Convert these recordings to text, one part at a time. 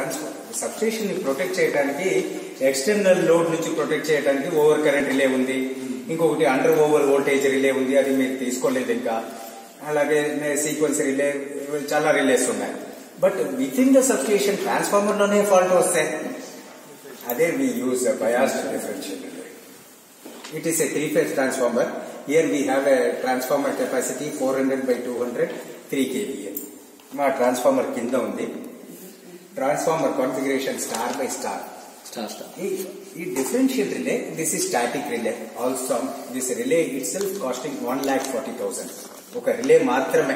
Transfer substation ని protect చేయడానికి external load నుంచి ప్రొటెక్ట్ చేయడానికి ఓవర్ కరెంట్ రిలే ఉంది ఇంకొకటి అండర్ ఓవర్ వోల్టేజ్ రిలే ఉంది అది మీరు తీసుకోలేదు ఇంకా అలాగే సీక్వెన్స్ రిలే చాలా రిలేస్ ఉన్నాయి but with in the substation transformer లోనే ఫాల్ట్ వస్తాయి అదే we use biased differential relay It is a three-phase transformer. Here we have a transformer capacity 400 by 200, 3 kVA. మా ట్రాన్స్ఫార్మర్ కింద ఉంది transformer configuration star by star star star ఈ differential relay this is static relay also this relay itself costing one lakh forty thousand ఒక relay మాత్రమే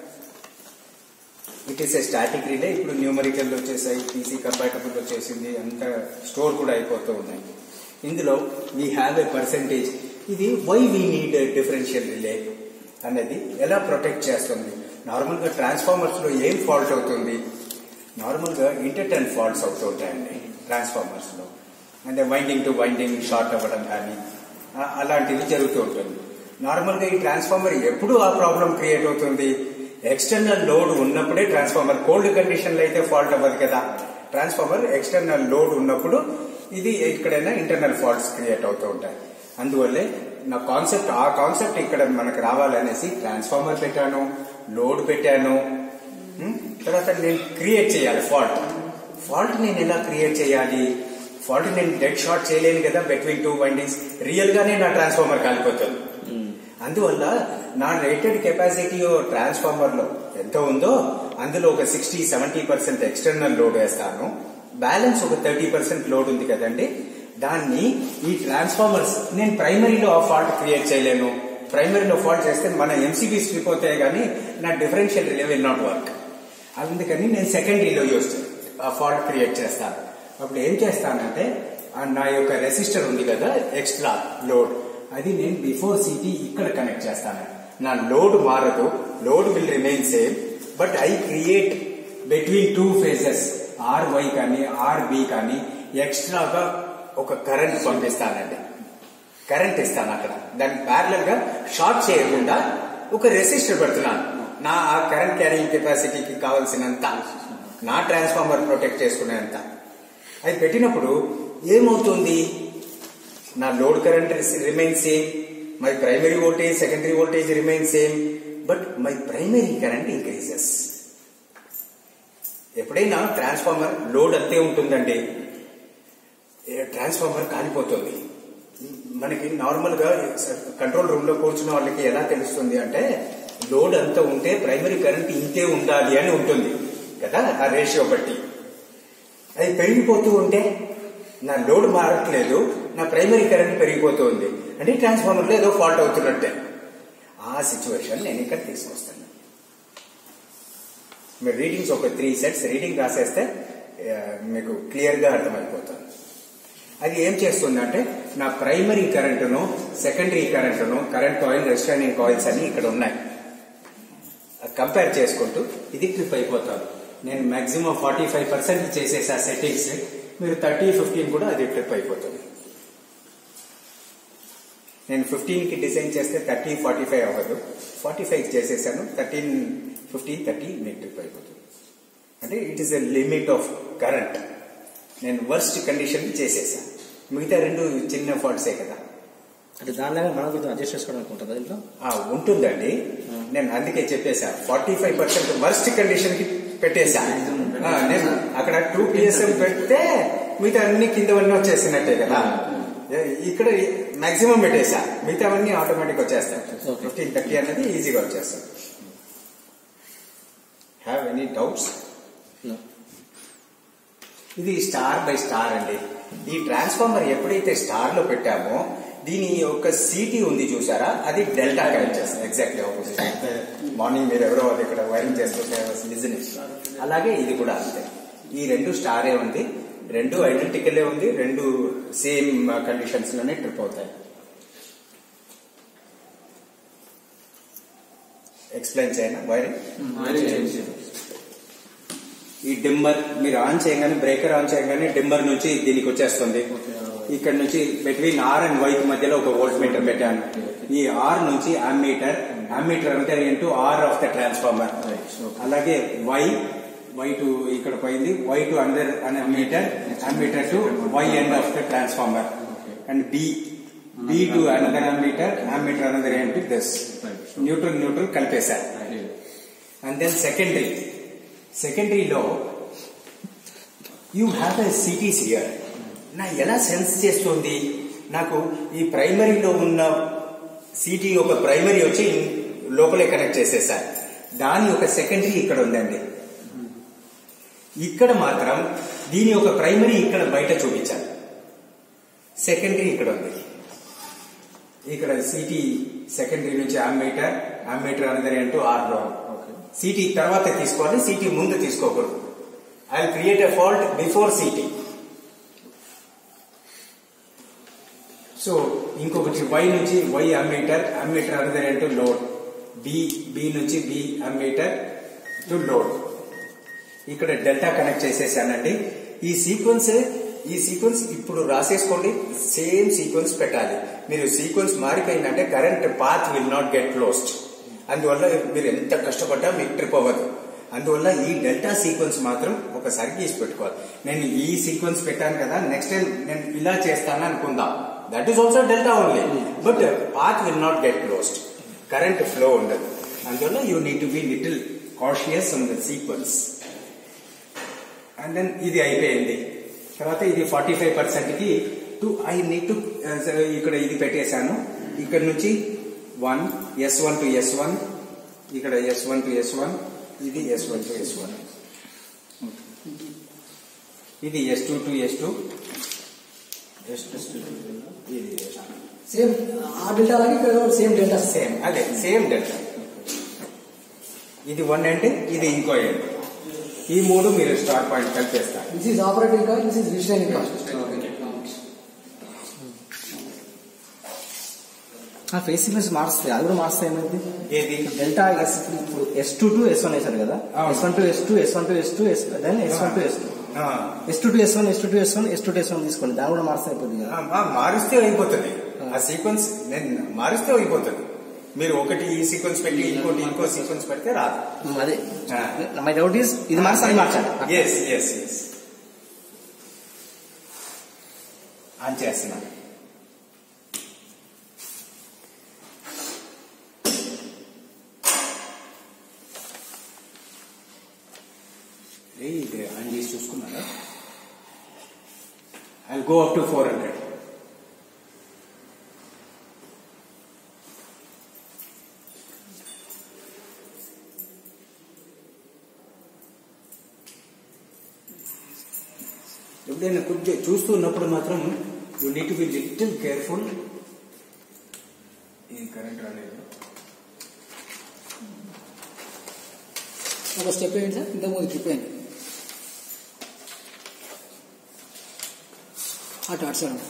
it is a static relay ఇప్పుడు numerical వచ్చేసాయి PC compatible వచ్చేసింది అంత store కూడా అయిపోతూ ఉన్నాయి ఇందులో వీ హ్యావ్ ఏ పర్సంటేజ్ ఇది why we need differential relay అనేది ఎలా ప్రొటెక్ట్ చేస్తుంది నార్మల్ గా ట్రాన్స్ఫార్మర్స్ లో ఏం ఫాల్ట్ అవుతుంది నార్మల్ గా ఇంటర్టర్న్ ఫాల్ట్స్ అవుతూ ఉంటాయండి ట్రాన్స్ఫార్మర్స్ లో అంటే వైండింగ్ టు వైండింగ్ షార్ట్ అవ్వడం కానీ ఆ- అలాంటివి జరుగుతూ ఉంటుంది నార్మల్ గా ఈ ట్రాన్స్ఫార్మర్ ఎప్పుడు ఆ ప్రాబ్లం క్రియేట్ అవుతుంది ఎక్స్టర్నల్ లోడ్ ఉన్నప్పుడే ట్రాన్స్ఫార్మర్ కోల్డ్ కండిషన్ లో అయితే ఫాల్ట్ అవ్వదు కదా ట్రాన్స్ఫార్మర్ ఎక్స్టర్నల్ లోడ్ ఉన్నప్పుడు ఇది ఎక్కడైనా ఇంటర్నల్ ఫాల్ట్స్ క్రియేట్ అవుతూ ఉంటాయి అందువల్లే నా కాన్సెప్ట్ ఆ కాన్సెప్ట్ ఇక్కడ మనకు రావాలనేసి ట్రాన్స్ఫార్మర్ పెట్టాను లోడ్ పెట్టాను ఉం? తర్వాత నేను క్రియేట్ చేయాలి ఫాల్ట్ ఫాల్ట్ నేను ఎలా క్రియేట్ చేయాలి ఫాల్ట్ నేను డెడ్ షార్ట్ చేయలేను కదా బిట్వీన్ టూ వైండింగ్స్ రియల్ గానే నా ట్రాన్స్ఫార్మర్ కాలిపోతుంది అందువల్ల నా రేటెడ్ కెపాసిటీ ట్రాన్స్ఫార్మర్ లో ఎంత ఉందో అందులో ఒక sixty seventy percent external load వేస్తాను బ్యాలెన్స్ ఒక థర్టీ పర్సెంట్ లోడ్ ఉంది కదండి దాన్ని ఈ ట్రాన్స్ఫార్మర్స్ నేను ప్రైమరీలో ఆ ఫాల్ట్ క్రియేట్ చేయలేను ప్రైమరీలో ఫాల్ట్ చేస్తే మన ఎంసీబీ స్ట్రిప్ అవుతాయి కానీ నా differential relay will not work అందుకని నేను సెకండరీలో యూస్ ఆ ఫాల్ట్ క్రియేట్ చేస్తాను అప్పుడు ఏం చేస్తానంటే ఆ నా యొక్క రెసిస్టర్ ఉంది కదా ఎక్స్ట్రా లోడ్ అది నేను బిఫోర్ సిటీ ఇక్కడ కనెక్ట్ చేస్తాను నా లోడ్ మారదు load will remain same but I create between two phases R Y కానీ ఆర్ బి కానీ ఎక్స్ట్రాగా ఒక కరెంట్ పంపిస్తానండి కరెంట్ ఇస్తాను అక్కడ దానికి ప్యారలల్ గా షార్ట్ చేయకుండా ఒక రెసిస్టర్ పెడుతున్నాను నా ఆ కరెంట్ క్యారింగ్ కెపాసిటీకి కావాల్సినంత నా ట్రాన్స్ఫార్మర్ ప్రొటెక్ట్ చేసుకునేంత అది పెట్టినప్పుడు ఏమవుతుంది నా load current remain same my primary voltage secondary voltage remain same but my primary current increases ఎప్పుడైనా ట్రాన్స్ఫార్మర్ లోడ్ అంతే ఉంటుందండి ట్రాన్స్ఫార్మర్ కాలిపోతుంది మనకి నార్మల్ గా కంట్రోల్ రూమ్ లో కూర్చున్న వాళ్ళకి ఎలా తెలుస్తుంది అంటే లోడ్ అంతా ఉంటే ప్రైమరీ కరెంట్ ఇంతే ఉండాలి అని ఉంటుంది కదా ఆ రేషియో బట్టి అది పెరిగిపోతూ ఉంటే నా లోడ్ మారట్లేదు నా ప్రైమరీ కరెంట్ పెరిగిపోతూ ఉంది అంటే ట్రాన్స్ఫార్మర్ లో ఏదో ఫాల్ట్ అవుతున్నట్టే ఆ సిచ్యువేషన్ నేను ఇక్కడ తీసుకొస్తాను మీరు రీడింగ్స్ ఒక త్రీ సెట్స్ రీడింగ్ రాసేస్తే ఆ, మీకు క్లియర్ గా అర్థమైపోతుంది అది ఏం చేస్తుందంటే నా ప్రైమరీ కరెంటును సెకండరీ కరెంటును కరెంట్ కాయిల్ రెస్టానింగ్ కాయిల్స్ అన్ని ఇక్కడ ఉన్నాయి కంపేర్ చేసుకుంటూ ఇది ట్రిప్ అయిపోతాను నేను మాక్సిమం ఫార్టీ ఫైవ్ పర్సెంట్ చేసేసా సెట్టింగ్స్ మీరు థర్టీ ఫిఫ్టీన్ కూడా అది ట్రిప్ అయిపోతుంది నేను ఫిఫ్టీన్ కి డిజైన్ చేస్తే థర్టీ ఫార్టీ ఫైవ్ అవ్వదు ఫార్టీ ఫైవ్ చేసేసాను థర్టీన్ ఫిఫ్టీన్ థర్టీ మీకు ట్రిప్ అయిపోతుంది అంటే it is a limit of current నేను వర్స్ట్ కండిషన్ చేసేసాను మిగతా రెండు చిన్న ఫాల్ట్సే కదా అంటే దానిలాగా మనం కొంచెం అడ్జస్ట్ చేసుకోవడానికి ఉంటుందా దీంట్లో ఆ, ఉంటుందండి నేను అందుకే చెప్పేశా forty five percent worst condition కి పెట్టేశా ఆ, నేను అక్కడ టూ పిఎస్ఎం పెడితే మిగతా అన్ని కిందవన్నీ వచ్చేసినట్టే కదా ఇక్కడ మాక్సిమం పెట్టేశా మిగతావన్నీ ఆటోమేటిక్ వచ్చేస్తాయి Okay. ఫిఫ్టీన్ థర్టీ అనేది ఈజీగా వచ్చేస్తాయి హ్యావ్ ఎనీ డౌట్స్ No. ఇది స్టార్ బై స్టార్ అండి ఈ ట్రాన్స్ఫార్మర్ ఎప్పుడైతే స్టార్ లో పెట్టామో దీని యొక్క సిటీ ఉంది చూసారా అది డెల్టా కనెక్ట్ చేస్తుంది ఎగ్జాక్ట్లీ ఆపోజిట్ మార్నింగ్ మీరు ఎవరో అది ఇక్కడ వైరింగ్ చేస్తుంటే బిజినెస్ అలాగే ఇది కూడా అంతే ఈ రెండు స్టారే ఉంది రెండు ఐడెంటికలే ఉంది రెండు సేమ్ కండిషన్స్ లోనే ట్రిప్ అవుతాయి ఎక్స్ప్లెయిన్ చేయనా వైరింగ్ ఈ డిమ్మర్ మీరు ఆన్ చేయగానే బ్రేకర్ ఆన్ చేయగానే డిమ్మర్ నుంచి దీనికి వచ్చేస్తుంది ఇక్కడ నుంచి బిట్వీన్ ఆర్ అండ్ వై మధ్యలో ఒక వోల్ట్ మీటర్ పెట్టాను ఈ ఆర్ నుంచి అమ్మీటర్ అమ్మీటర్ అంటే into R of the transformer అలాగే వై వై టు ఇక్కడ పోయింది వై టు అండర్ అనే meter ammeter to Y end of the transformer and B B to another ammeter ammeter another ఏంటి this neutral neutral కలిపేశారు and then secondary సెకండరీలో you have a CTs here నా ఎలా sense చేస్తుంది నాకు ఈ ప్రైమరీలో ఉన్న సిటీ ఒక ప్రైమరీ వచ్చి లోపలే కనెక్ట్ చేసేసారు దాని ఒక సెకండరీ ఇక్కడ ఉందండి ఇక్కడ మాత్రం దీని ఒక ప్రైమరీ ఇక్కడ బయట చూపించాలి సెకండరీ ఇక్కడ ఉంది ఇక్కడ సిటీ సెకండరీ నుంచి అమ్మీటర్ అమ్మీటర్ అందరి అంటూ ఆర్ లో సిటీ తర్వాత తీసుకోవాలి సిటీ ముందు తీసుకోకూడదు I create a fault before CT so ఇంకొకటి వై నుంచి వై అమ్మీటర్ అమ్మీటర్ అందరి అంటూ లోడ్ బి బి నుంచి బి అమ్మీటర్ టు లోడ్ ఇక్కడ డెల్టా కనెక్ట్ చేసేసానండి ఈ సీక్వెన్స్ ఈ సీక్వెన్స్ ఇప్పుడు రాసేసుకోండి సేమ్ సీక్వెన్స్ పెట్టాలి మీరు సీక్వెన్స్ మారిపోయిందంటే current path will not get closed అందువల్ల మీరు ఎంత కష్టపడ్డా మీకు ట్రిప్ అవ్వదు అందువల్ల ఈ డెల్టా సీక్వెన్స్ మాత్రం ఒకసారి గీసి పెట్టుకోవాలి నేను ఈ సీక్వెన్స్ పెట్టాను కదా నెక్స్ట్ టైం నేను ఇలా చేస్తాను అనుకుందాం that is also delta only but path will not get closed current flow ఉండదు అందువల్ల you need to be little cautious on the sequence and then ఇది అయిపోయింది తర్వాత ఇది ఫార్టీ ఫైవ్ పర్సెంట్ కి టు ఐ నీడ్ టు ఇక్కడ ఇది పెట్టేశాను ఇక్కడ నుంచి one S one to S one ఇక్కడ S one to S one ఇది S one to S one ఇది S two to S two S two ఇది ఎస్ టూ సేమ్ ఆ డెల్టా లాగా ఇక్కడ కూడా సేమ్ డెల్టా సేమ్ అదే సేమ్ డెల్టా ఇది వన్ ఎండ్ ఇది ఇంకో ఎండ్ ఈ మూడు మీరు స్టార్ పాయింట్ కలిపేస్తారు this is operating cost this is registering cost ఆ ఫేస్ సీక్వెన్స్ మారుస్తాయి అది కూడా మారుస్తాయి ఏమైంది ఏది డెల్టా ఎస్ ఇప్పుడు S two to S one వేసారు కదా అవును. S one to S two S one to S two S then yes one to S two ఆ, S two to S one S two to S one S two to S one తీసుకోండి దాని కూడా మారుస్తాయి అయిపోతుంది కదా ఆ, ఆ, మారుస్తే అయిపోతుంది ఆ సీక్వెన్స్ నేను మారుస్తే అయిపోతుంది మీరు ఒకటి ఈ సీక్వెన్స్ పెట్టి ఇంకోటి ఇంకో సీక్వెన్స్ పెడితే రాదు ఉమ్, అదే ఆ. మై డౌట్ ఈస్ ఇది మార్చాలి అది మార్చాలి ఎస్ ఎస్ ఎస్ ఆన్ చేస్తున్నాను ఏ, ఇది ఆన్ చేసి చూసుకున్నారా I go up to four hundred ఎప్పుడైనా కొంచెం చూస్తూ ఉన్నప్పుడు మాత్రం you need to be little careful ఈ కరెంట్ రాలేదు ఒక స్టెప్ ఏంటి సార్ ఇంతకు ముందు ట్రిప్ అయింది అటు అటు సార్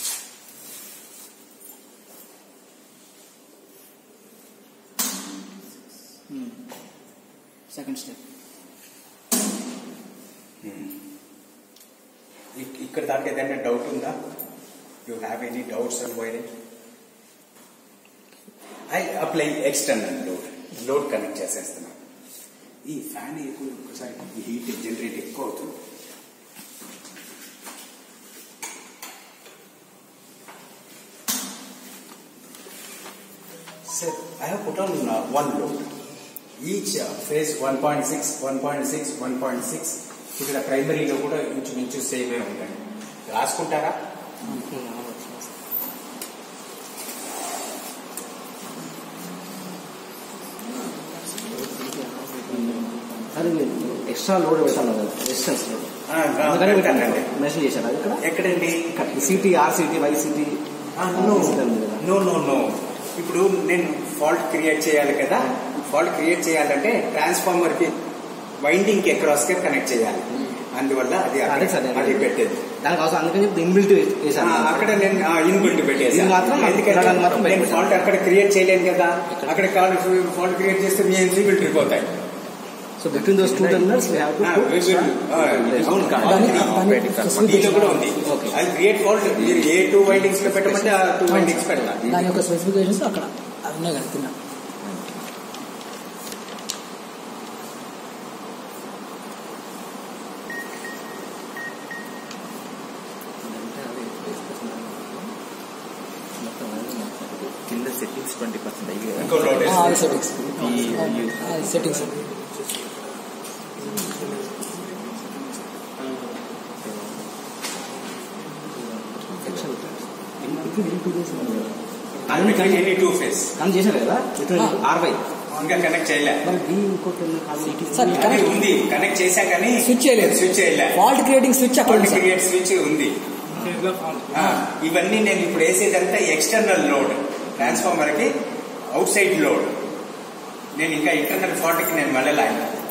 సెకండ్ స్టెప్ ఇక్- ఇక్కడ దాకా ఏదైనా డౌట్ ఉందా you have any doubts and wiring I apply external load load connect చేసేస్తున్నాను ఈ ఫ్యాన్ ఎక్కువ ఒకసారి హీట్ జనరేట్ ఎక్కువ అవుతుంది sir I have put on one load each phase one point six one point six one point six ఇక్కడ ప్రైమరీలో కూడా ఇంచుమించు సేమే ఉంటాయి రాసుకుంటారా అది ఎక్స్ట్రా లోడ్ పెట్టాను కదా రెసిస్టెన్స్ లోడ్ ఆ, ఆ, అందుకని పెట్టండి. మెన్షన్ చేశారు అది ఇక్కడ ఎక్కడండి CT R CT Y CT no no no ఇప్పుడు నేను ఫాల్ట్ క్రియేట్ చేయాలి కదా ఫాల్ట్ క్రియేట్ చేయాలంటే ట్రాన్స్ఫార్మర్ కి వైండింగ్ కి అక్రాస్ గా కనెక్ట్ చేయాలి అందువల్ల అది అక్కడ- అదే సార్, అది పెట్టేది దానికి అవసరం అందుకని చెప్పి ఇన్బిల్ట్ ఆ, చేశాను అక్కడ నేను ఇన్బిల్ట్ పెట్టేసి ఇది మాత్రం ఎందుకంటే తినడానికి మాత్రం నేను పెట్టేశాను. ఫాల్ట్ అక్కడ క్రియేట్ చేయలేను కదా అక్కడ కాల్ ఫాల్ట్ క్రియేట్ చేస్తే మీ ఇన్బిల్ట్ పోతాయి so between those two terminals we have to ah, we will- ఆ, అవును దాన్ని- దాన్ని దీంట్లో కూడా ఉంది Okay. అది క్రియేట్ ఫాల్ట్ మీరు ఏ టూ వైండింగ్స్ లో పెట్టమంటే ఆ టూ వైండింగ్స్ పెట్టాలి దాని యొక్క స్పెసిఫికేషన్స్ అక్కడ అవి ఉన్నాయి కదా కింద సెట్టింగ్స్ ట్వంటీ పర్సెంట్ అయ్యి ఇంకో లోడ్ ఆ, అది సెట్టింగ్స్ ఈ- అది సెట్టింగ్స్ ఎనీ టూ ఫేస్ కానీ చేశారు కదా ఆ. ఆర్వై ఇంకా కనెక్ట్ చేయలే మరి బి ఇంకోటి కాదు సార్ అది కనెక్ట్ ఉంది కనెక్ట్ చేశా కానీ స్విచ్ చేయలేదు స్విచ్ చేయలే ఫాల్ట్ క్రియేటింగ్ స్విచ్ అక్కడ ఉంది సార్ క్రియేట్ స్విచ్ ఉంది ఆ, ఇవన్నీ నేను ఇప్పుడు వేసేదంతా ఎక్స్టర్నల్ లోడ్ ట్రాన్స్ఫార్మర్ కి అవుట్ సైడ్ లోడ్ నేను ఇంకా ఇంటర్నల్ ఫాల్ట్ కి నేను వెళ్ళలే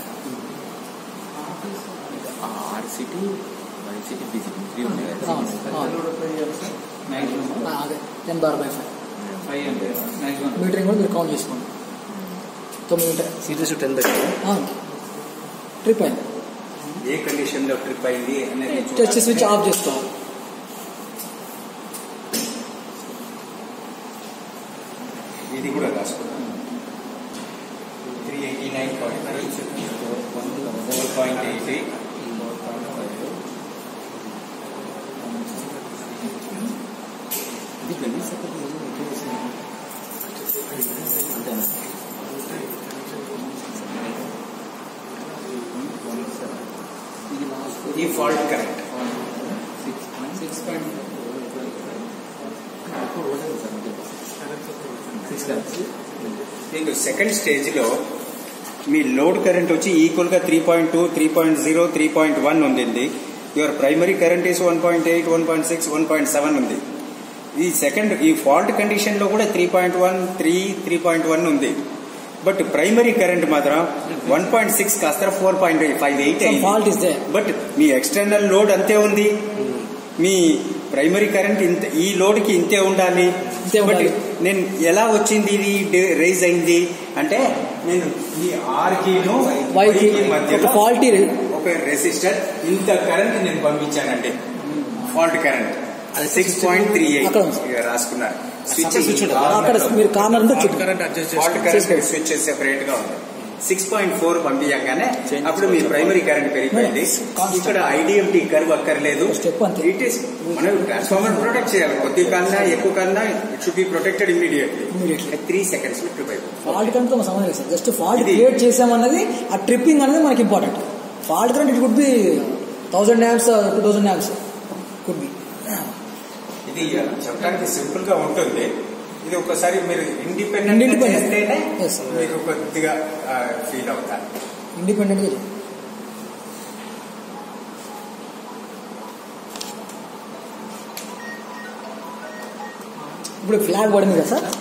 ఆర్సిటీ వైసిటీ బీసీటీ త్రీ ఉన్నాయి కదా అవును, అవును. ఆ, అదే ten bar by five metering కూడా మీరు కౌంట్ చేసుకోండి తొమ్మిది ఉంటాయి సిటీస్ టెన్ దగ్గర అవును ట్రిప్ అయింది ఏ కండిషన్ లో ట్రిప్ అయింది అనేది టెస్ట్ స్విచ్ ఆఫ్ చేసుకోవాలి ఇది కూడా రాసుకున్నాను three eighty nine point four point eighty ఇది ట్వంటీ సెకండ్ అంతేనా ఇది లాస్ట్ ఈ fault correct six point six correct మీకు సెకండ్ స్టేజ్ లో మీ లోడ్ కరెంట్ వచ్చి ఈక్వల్ గా three point two three point zero three point one ఉంది your primary current is one point eight one point six one point seven ఉంది ఈ second ఈ fault condition లో కూడా three point one three three point one ఉంది but primary current మాత్రం one point six కాస్త four point five eight fault is they but మీ external load అంతే ఉంది మీ ప్రైమరీ కరెంట్ ఇంత ఈ లోడ్ కి ఇంతే ఉండాలి ఇంతే బట్ ఉండాలి. నేను ఎలా వచ్చింది ఇది రైజ్ అయింది అంటే నేను ఈ ఆర్ కిను వై కి Y కి మధ్యలో ఒక ఫాల్టీ ఒక రెసిస్టర్ ఇంత కరెంట్ నేను పంపించానండి ఫాల్ట్ కరెంట్ అది సిక్స్ పాయింట్ త్రీ అక్కడ ఉంది. ఎయిట్ రాసుకున్నారు స్విచ్ Separate switch ఉంటుంది. అక్కడ మీరు కార్నర్ ఉంటే చుట్టూ ఫాల్ట్ కరెంట్ స్విచ్ సెపరేట్ గా ఉంది సిక్స్ పాయింట్ ఫోర్ పంపించగానే అప్పుడు మీ ప్రైమరీ కరెంట్ పెరిగిపోయింది Constant. ఇక్కడ ఐడిఎంటి కర్వ్ అక్కర్లేదు Step అంతే. ఇట్ ఈస్ మనం ట్రాన్స్ఫార్మర్ ప్రొటెక్ట్ చేయాలి కొద్ది కన్నా ఎక్కువ కన్నా it should be protected immediately Immediately. Three seconds లో ట్రిప్ అయిపోతుంది ఫాల్ట్ కరెంట్ తో సంబంధం లేదు సార్ జస్ట్ ఫాల్ట్ ఇది- క్రియేట్ చేసామన్నది ఆ ట్రిప్పింగ్ అనేది మనకి important fault current it could be thousand lamps two thousand lamps could be ఇది చెప్పడానికి సింపుల్ గా ఉంటుంది ఇది ఒకసారి మీరు ఇండిపెండెంట్ Independent. చేస్తేనే Yes. మీరు కొద్దిగా ఫీల్ అవుతారు ఇండిపెండెంట్ గా ఇప్పుడు ఫ్లాగ్ పడింది కదా సార్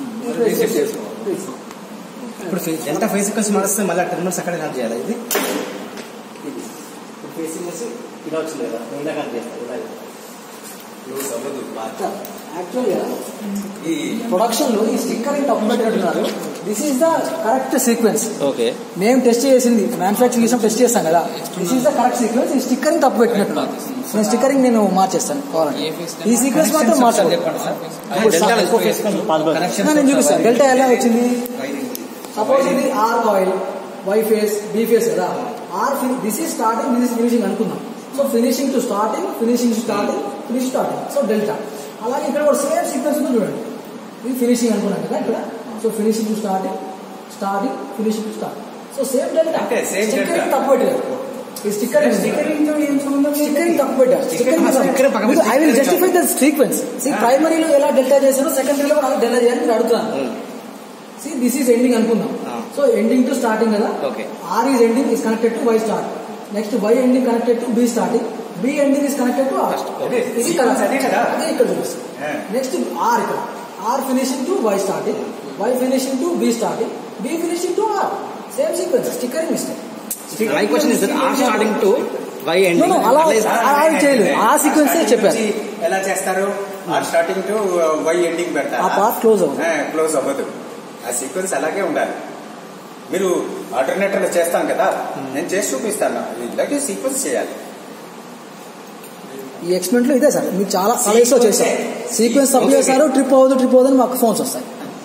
ఇప్పుడు ఫే- ఎంత ఫేస్ సీక్వెన్స్ మారిస్తే మళ్ళీ టెర్మినల్స్ అక్కడ కనెక్ట్ చేయాలి ఇది ఇది ఇప్పుడు ఫేస్ సీక్వెన్స్ ఇలా వచ్చింది కదా ఇందాక కనెక్ట్ చేస్తారు ఇలా క్లోజ్ అవ్వదు యాక్చువల్గా ఈ ప్రొడక్షన్ లో ఈ స్టిక్కరింగ్ తప్పు పెట్టినట్టున్నారు this is the correct sequence okay మేము టెస్ట్ చేసింది మ్యానుఫాక్చరింగ్ చేసాం టెస్ట్ చేస్తాం కదా this is the correct sequence ఈ స్టిక్కరింగ్ తప్పు పెట్టినట్టున్నారు నేను స్టిక్కరింగ్ నేను మార్చేస్తాను కావాలంటే ఈ సీక్వెన్స్ మాత్రం మార్చాలి ఇప్పుడు డెల్టా సా- ఎక్కువ ఫేస్ పాసిబుల్ ఆ, నేను చూపిస్తాను డెల్టా ఎలా వచ్చింది సపోజ్ ఇది R coil Y phase B phase కదా R this is starting this is finishing అనుకుందాం so finishing to starting finishing to starting finish starting so delta అలాగే ఇక్కడ కూడా సేమ్ సీక్వెన్స్ ఉంది చూడండి ఇది ఫినిషింగ్ అనుకున్నాం కదా ఇక్కడ so finishing to starting starting finishing to start so same delta అంటే same స్టిక్కరింగ్ delta. తప్పు పెట్టారు ఈ స్టిక్కరింగ్ స్టిక్కరింగ్ తో ఏం సంబంధం లేదు. స్టిక్కరింగ్ తప్పు పెట్టారు Stickering పక్కన పెట్టి I will stickering justify the sequence see ప్రైమరీలో ఎలా డెల్టా చేశారో సెకండరీలో కూడా అలా డెల్టా చేయాలని మీరు అడుగుతున్నాను సి దిస్ ఈస్ ఎండింగ్ అనుకుందాం Ah. So ending to starting కదా Okay. R is ending is connected to Y start next Y ending connected to B starting B ending is connected to R అదే, ఇది sequence అదే కదా. అదే ఇక్కడ చూపిస్తుంది Yeah. Next R ఇక్కడ R finishing to Y starting Y finishing to B starting B finishing to R same sequence stickering mistake my question is that R starting to Y No, ending no, అలా అలా చేయలేదు ఆ sequence చెప్పారు నుంచి ఎలా చేస్తారు ఆ స్టార్టింగ్ టు వై ఎండింగ్ పెడతారు ఆ part close అవ్వదు. క్లోజ్ అవ్వదు ఆ సీక్వెన్స్ అలాగే ఉండాలి మీరు ఆల్టర్నేటర్ చేస్తాం కదా నేను చేసి చూపిస్తాను ఇలాగే సీక్వెన్స్ చేయాలి ఈ ఎక్స్పెరిమెంట్ లో ఇదే సార్ మీరు చాలా కాలేజ్ లో చేశారు సీక్వెన్స్ తప్పు చేశారు ట్రిప్ అవ్వదు ట్రిప్ అవ్వదు అని మాకు ఫోన్స్ వస్తాయి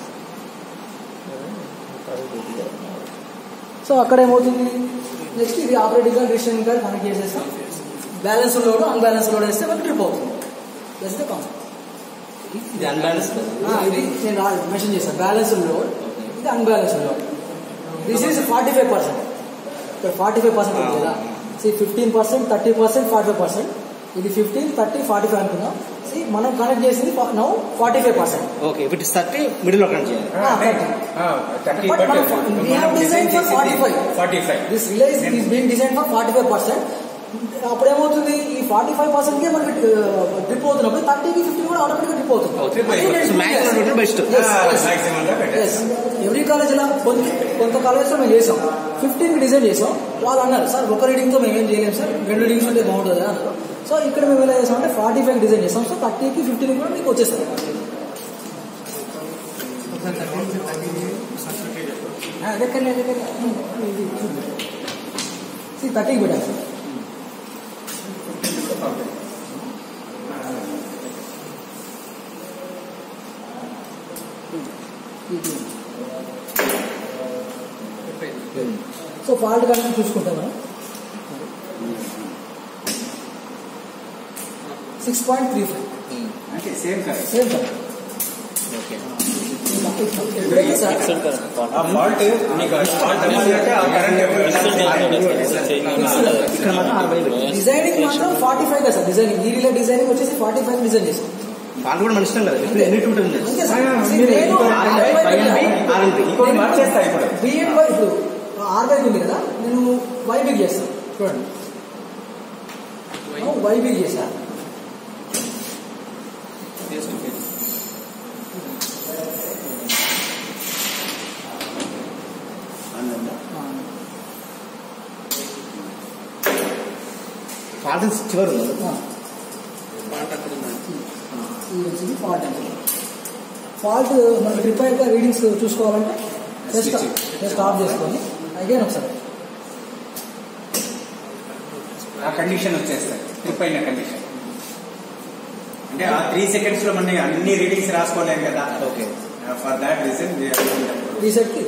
సో అక్కడ ఏమవుతుంది నెక్స్ట్ ఇది ఆపరేటింగ్ గా డిసిషన్ గా కనెక్ట్ చేసేస్తాం బ్యాలెన్స్ లోడ్ అన్బ్యాలెన్స్ లోడ్ వేస్తే మనకి ట్రిప్ అవుతుంది దట్స్ ద కాన్సెప్ట్ ఇది అన్బ్యాలెన్స్ ఆ, ఇది నేను మెన్షన్ చేశాను బ్యాలెన్స్డ్ లోడ్ ఇది unbalanced load this is forty five percent ఇక్కడ ఫార్టీ ఫైవ్ పర్సెంట్ ఉంది కదా see fifteen percent thirty percent forty five percent ఇది ఫిఫ్టీన్ థర్టీ ఫార్టీ ఫైవ్ అనుకున్నాం సి మనం కనెక్ట్ చేసింది now forty five percent okay ఇప్పుడు ఇటు థర్టీ మిడిల్ లో కనెక్ట్ చేయాలి థర్టీ But బట్ మనం- we have designed for 45. Forty five this relay is being design for forty five percent అప్పుడు ఏమవుతుంది ఈ ఫార్టీ ఫైవ్ పర్సెంట్ కే మనకి ట్రిప్ అవుతున్నప్పుడు థర్టీకి ఫిఫ్టీన్ కూడా ఆటోమేటిక్ ట్రిప్ అవుతుంది Trip అయిపోతుంది. సో మ్యాక్సిమం బెస్ట్ మాక్సిమం గా పెట్టేస్తాం ఎవ్రీ కాలేజ్ లో కొంత కొంత కాలేజ్ లో మేము చేసాం ఫిఫ్టీన్ కి డిజైన్ చేసాం వాళ్ళు అన్నారు సార్ ఒక రీడింగ్ తో మేము ఏం చేయలేము సార్ రెండు రీడింగ్స్ ఉంటే బాగుంటుంది కదా అన్నారు సో ఇక్కడ మేము ఎలా చేసాం అంటే ఫార్టీ ఫైవ్ డిజైన్ చేసాం సో థర్టీకి ఫిఫ్టీన్ కూడా మీకు వచ్చేస్తుంది ఆ, దగ్గర దగ్గర థర్టీకి పెట్టాను సార్ సో ఫాల్ట్ కనుక చూసుకుంటాం మనం సిక్స్ పాయింట్ త్రీ ఫైవ్ అంటే సేమ్ కదా సేమ్ సార్ ఓకే ఎప్పుడైతే సార్ ఆ ఫాల్ట్ మీకు ఫాల్ట్ అంటే ఆ కరెంట్ ఇక్కడ మాత్రం అరవై డిజైనింగ్ మాత్రం ఫార్టీ ఫైవ్ కదా సార్ డిజైనింగ్ ఈ రిలే డిజైనింగ్ వచ్చేసి ఫార్టీ ఫైవ్ డిజైన్ చేసాం వాళ్ళు కూడా మన ఇష్టం కదా ఇప్పుడు ఎన్ని టూ ఉంటుంది అంతే సార్ నేను ఆర్ఎన్బి ఇంకోటి మార్చేస్తా ఇప్పుడు బిఎడ్ వై ఇప్పుడు ఆర్ బైక్ ఉంది కదా నేను వై బిగ్ చేస్తాను చూడండి వై బిగ్ చేసా ఫాల్ట్ చివరి ఉంది ఆ. ఇది వచ్చింది ఫాల్ట్ అంటే ఫాల్ట్ మనం ప్రిపేర్ గా రీడింగ్స్ చూసుకోవాలంటే జస్ట్ జస్ట్ ఆఫ్ చేసుకొని అగైన్ ఒకసారి ఆ కండిషన్ వచ్చేస్తాయి ట్రిప్ అయిన కండిషన్ అంటే ఆ త్రీ సెకండ్స్ లో మనం అన్ని రీడింగ్స్ రాసుకోలేము కదా okay for that reason reset కి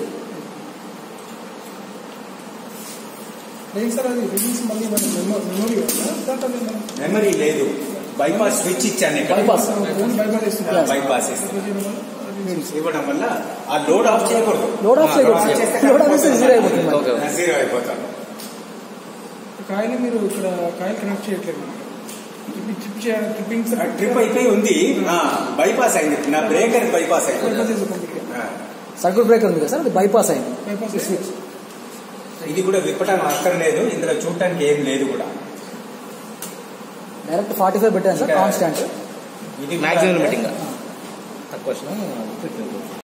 లేదు సార్ అది రిలీజ్ మళ్ళీ మన మెమొరీ మెమరీ లేదు బైపాస్ స్విచ్ ఇచ్చాను ఇక్కడ బైపాస్ ఫోన్ బైపాస్ ఇస్తుంది బైపాస్ ఇవ్వడం వల్ల ఆ లోడ్ ఆఫ్ చేయకూడదు లోడ్ ఆఫ్ చేయకూడదు లోడ్ ఆఫ్ చేస్తే జీరో అయిపోతుంది ఓకే జీరో అయిపోతాను కాయలు మీరు ఇక్కడ కాయలు కనెక్ట్ చేయట్లేదు మనకి ట్రిప్ చేయాలి ట్రిప్పింగ్ ట్రిప్ అయిపోయి ఉంది బైపాస్ అయింది నా బ్రేకర్ బైపాస్ అయింది ఆ. సర్క్యూట్ బ్రేకర్ ఉంది కదా సార్ అది బైపాస్ అయింది బైపాస్ స్విచ్ ఇది కూడా విప్పటం అక్కర్లేదు ఇందులో చూడటానికి ఏం లేదు కూడా డైరెక్ట్ ఫార్టీ ఫైవ్ పెట్టాను సార్ కాన్స్టాంట్ ఇది మ్యాక్సిమం లిమిటింగ్ తక్కువ వచ్చిన